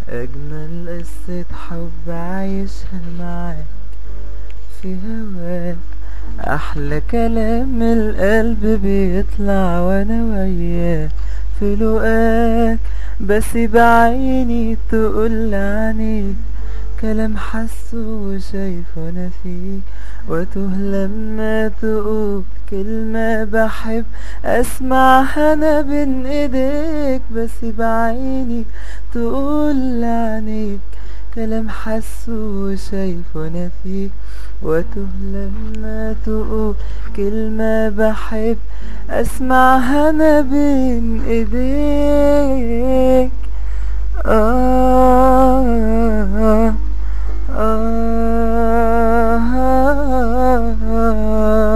أجمل قصة حب عايشها معاك في هواك أحلى كلام من القلب بيطلع وأنا وياك في لقاك بس بعيني تقول عنيك كلام حاسه وشايفه أنا فيك واتوه لما تقول كلمة بحب اسمعها انا بين ايديك بس بعيني تقول عنيك كلام حاسه وشايفه انا فيك واتوه لما تقول كلمة بحب اسمعها انا بين ايديك آه آه آه